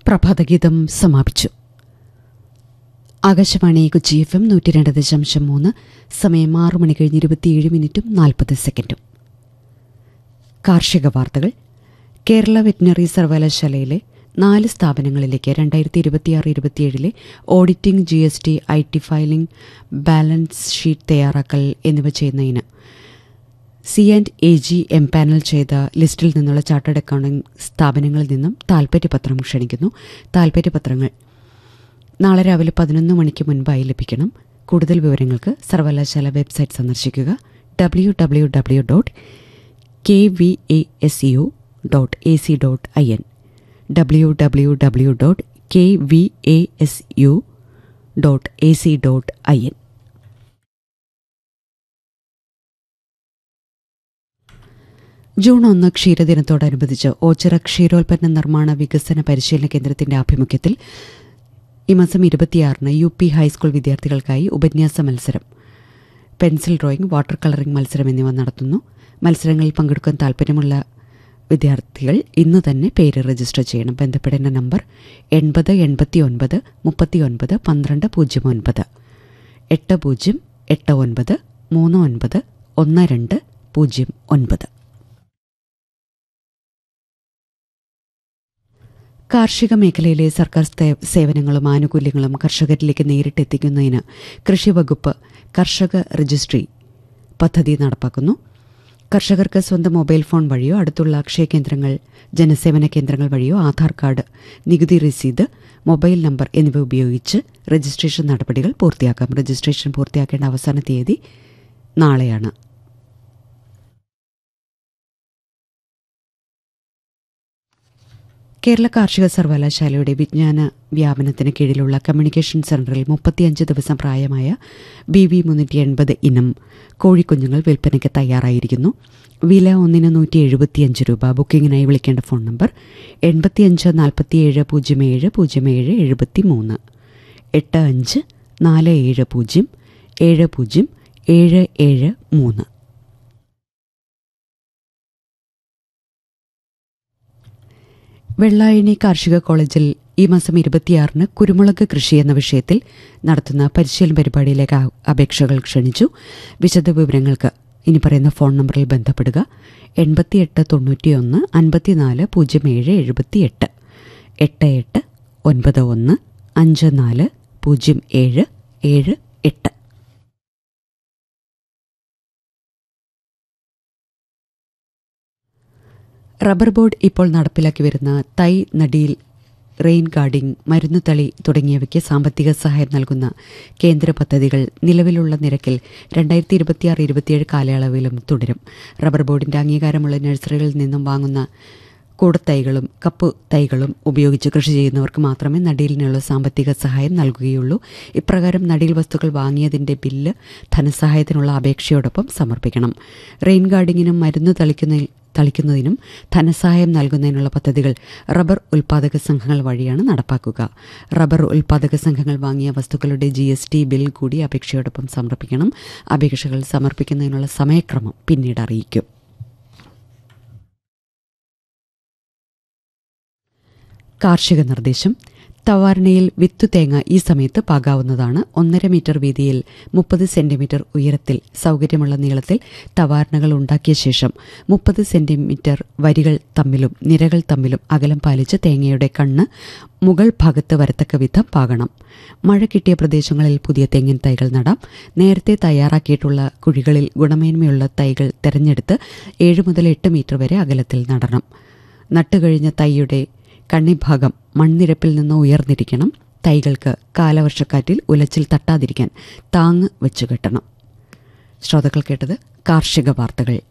പ്രഭാതഗീതം സമാപിച്ചു Akashvani Kochi F M നൂറ്റി രണ്ട് ദശാംശം മൂന്ന് സമയം ആറ് മണി കഴിഞ്ഞ് ഇരുപത്തിയേഴ് മിനിറ്റും നാൽപ്പത് സെക്കൻഡും കാർഷിക വാർത്തകൾ കേരള വെറ്റിനറി സർവകലാശാലയിലെ നാല് സ്ഥാപനങ്ങളിലേക്ക് രണ്ടായിരത്തി ഇരുപത്തിയാറ് ഇരുപത്തിയേഴിലെ auditing G S T I T filing balance sheet തയ്യാറാക്കൽ എന്നിവ ചെയ്യുന്നതിന് C and A G empanel ചെയ്ത ലിസ്റ്റിൽ നിന്നുള്ള ചാർട്ടേഡ് അക്കൗണ്ടിംഗ് സ്ഥാപനങ്ങളിൽ നിന്നും താൽപ്പര്യപത്രം ക്ഷണിക്കുന്നു താൽപ്പര്യപത്രങ്ങൾ നാളെ രാവിലെ പതിനൊന്ന് മണിക്ക് മുൻപായി ലഭിക്കണം കൂടുതൽ വിവരങ്ങൾക്ക് സർവകലാശാല വെബ്സൈറ്റ് സന്ദർശിക്കുക W W W dot K V A S U dot A C dot I N W W W dot K V A S U dot A C dot I N June ഒന്ന് ക്ഷീരദിനത്തോടനുബന്ധിച്ച് ഓച്ചിറ ക്ഷീരോൽപ്പന്ന നിർമ്മാണ വികസന പരിശീലന കേന്ദ്രത്തിന്റെ ആഭിമുഖ്യത്തിൽ ഈ മാസം ഇരുപത്തിയാറിന് യു പി ഹൈസ്കൂൾ വിദ്യാർത്ഥികൾക്കായി ഉപന്യാസ മത്സരം പെൻസിൽ ഡ്രോയിങ് വാട്ടർ കളറിംഗ് മത്സരം എന്നിവ നടത്തുന്നു മത്സരങ്ങളിൽ പങ്കെടുക്കാൻ താൽപ്പര്യമുള്ള വിദ്യാർത്ഥികൾ ഇന്ന് തന്നെ പേര് രജിസ്റ്റർ ചെയ്യണം ബന്ധപ്പെടേണ്ട നമ്പർ എൺപത് എൺപത്തി ഒൻപത് മുപ്പത്തി ഒൻപത് പന്ത്രണ്ട് പൂജ്യം ഒൻപത് എട്ട് പൂജ്യം എട്ട് ഒൻപത് മൂന്ന് ഒൻപത് ഒന്ന് രണ്ട് പൂജ്യം ഒൻപത് കാർഷിക മേഖലയിലെ സർക്കാർ സേ- സേവനങ്ങളും ആനുകൂല്യങ്ങളും കർഷകരിലേക്ക് നേരിട്ട് എത്തിക്കുന്നതിന് കൃഷി വകുപ്പ് കർഷക രജിസ്ട്രി പദ്ധതി നടപ്പാക്കുന്നു കർഷകർക്ക് സ്വന്തം മൊബൈൽ ഫോൺ വഴിയോ അടുത്തുള്ള അക്ഷയ കേന്ദ്രങ്ങൾ ജനസേവന കേന്ദ്രങ്ങൾ വഴിയോ ആധാർ കാർഡ് നികുതി രസീത് മൊബൈൽ നമ്പർ എന്നിവ ഉപയോഗിച്ച് രജിസ്ട്രേഷൻ നടപടികൾ പൂർത്തിയാക്കാം രജിസ്ട്രേഷൻ പൂർത്തിയാക്കേണ്ട അവസാന തീയതി നാളെയാണ് കേരള കാർഷിക സർവകലാശാലയുടെ വിജ്ഞാന വ്യാപനത്തിന് കീഴിലുള്ള കമ്മ്യൂണിക്കേഷൻ സെന്ററിൽ മുപ്പത്തിയഞ്ച് ദിവസം പ്രായമായ ബി വി മുന്നൂറ്റി എൺപത് ഇനം കോഴിക്കുഞ്ഞുങ്ങൾ വിൽപ്പനയ്ക്ക് തയ്യാറായിരിക്കുന്നു വില ഒന്നിന് നൂറ്റി എഴുപത്തിയഞ്ച് രൂപ ബുക്കിങ്ങിനായി വിളിക്കേണ്ട ഫോൺ നമ്പർ എൺപത്തിയഞ്ച് നാൽപ്പത്തിയേഴ് പൂജ്യം ഏഴ് പൂജ്യം ഏഴ് എഴുപത്തി മൂന്ന് എട്ട് അഞ്ച് നാല് ഏഴ് പൂജ്യം ഏഴ് പൂജ്യം ഏഴ് ഏഴ് മൂന്ന് വെള്ളായണി കാർഷിക കോളേജിൽ ഈ മാസം ഇരുപത്തിയാറിന് കുരുമുളക് കൃഷി എന്ന വിഷയത്തിൽ നടത്തുന്ന പരിശീലന പരിപാടിയിലേക്ക് ആ- അപേക്ഷകൾ ക്ഷണിച്ചു വിശദ വിവരങ്ങൾക്ക് ഇനി പറയുന്ന ഫോൺ നമ്പറിൽ ബന്ധപ്പെടുക എൺപത്തിയെട്ട് തൊണ്ണൂറ്റിയൊന്ന് അൻപത്തിനാല് പൂജ്യം ഏഴ് എഴുപത്തിയെട്ട് എട്ട് എട്ട് ഒൻപത് ഒന്ന് അഞ്ച് നാല് പൂജ്യം ഏഴ് ഏഴ് എട്ട് റബ്ബർ ബോർഡ് ഇപ്പോൾ നടപ്പിലാക്കി വരുന്ന തൈ നടിയിൽ റെയിൻ ഗാർഡിംഗ് മരുന്നുതളി തുടങ്ങിയവയ്ക്ക് സാമ്പത്തിക സഹായം നൽകുന്ന കേന്ദ്ര പദ്ധതികൾ നിലവിലുള്ള നിരക്കിൽ രണ്ടായിരത്തി ഇരുപത്തിയാറ് ഇരുപത്തിയേഴ് കാലയളവിലും തുടരും റബ്ബർ ബോർഡിന്റെ അംഗീകാരമുള്ള നഴ്സറികളിൽ നിന്നും വാങ്ങുന്ന കൂടത്തൈകളും കപ്പ് തൈകളും ഉപയോഗിച്ച് കൃഷി ചെയ്യുന്നവർക്ക് മാത്രമേ നടീലിനുള്ള സാമ്പത്തിക സഹായം നൽകുകയുള്ളൂ ഇപ്രകാരം നടീൽ വസ്തുക്കൾ വാങ്ങിയതിന്റെ ബില്ല് ധനസഹായത്തിനുള്ള അപേക്ഷയോടൊപ്പം സമർപ്പിക്കണം റെയിൻ ഗാർഡിങ്ങിനും മരുന്ന് തളിക്കുന്ന തളിക്കുന്നതിനും ധനസഹായം നൽകുന്നതിനുള്ള പദ്ധതികൾ റബ്ബർ ഉൽപ്പാദക സംഘങ്ങൾ വഴിയാണ് നടപ്പാക്കുക റബ്ബർ ഉൽപ്പാദക സംഘങ്ങൾ വാങ്ങിയ വസ്തുക്കളുടെ ജി എസ് ടി ബിൽ കൂടി അപേക്ഷയോടൊപ്പം സമർപ്പിക്കണം അപേക്ഷകൾ സമർപ്പിക്കുന്നതിനുള്ള സമയക്രമം പിന്നീട് അറിയിക്കും കാർഷിക നിർദ്ദേശം തവാരണയിൽ വിത്തു തേങ്ങ ഈ സമയത്ത് പാകാവുന്നതാണ് ഒന്നര മീറ്റർ വീതിയിൽ മുപ്പത് സെന്റിമീറ്റർ ഉയരത്തിൽ സൗകര്യമുള്ള നീളത്തിൽ തവാരണകൾ ഉണ്ടാക്കിയ ശേഷം മുപ്പത് സെന്റിമീറ്റർ വരികൾ തമ്മിലും നിരകൾ തമ്മിലും അകലം പാലിച്ച് തേങ്ങയുടെ കണ്ണ് മുകൾ ഭാഗത്ത് വരത്തക്ക വിധം പാകണം മഴ കിട്ടിയ പ്രദേശങ്ങളിൽ പുതിയ തെങ്ങിൻ തൈകൾ നടാം നേരത്തെ തയ്യാറാക്കിയിട്ടുള്ള കുഴികളിൽ ഗുണമേന്മയുള്ള തൈകൾ തെരഞ്ഞെടുത്ത് ഏഴ് മുതൽ എട്ട് മീറ്റർ വരെ അകലത്തിൽ നടണം നട്ടുകഴിഞ്ഞ തൈയുടെ കണ്ണിഭാഗം മൺനിരപ്പിൽ നിന്ന് ഉയർന്നിരിക്കണം തൈകൾക്ക് കാലവർഷക്കാറ്റിൽ ഉലച്ചിൽ തട്ടാതിരിക്കാൻ താങ്ങ് വെച്ചു കെട്ടണം ശ്രോതാക്കൾ കേട്ടത് കാർഷിക വാർത്തകൾ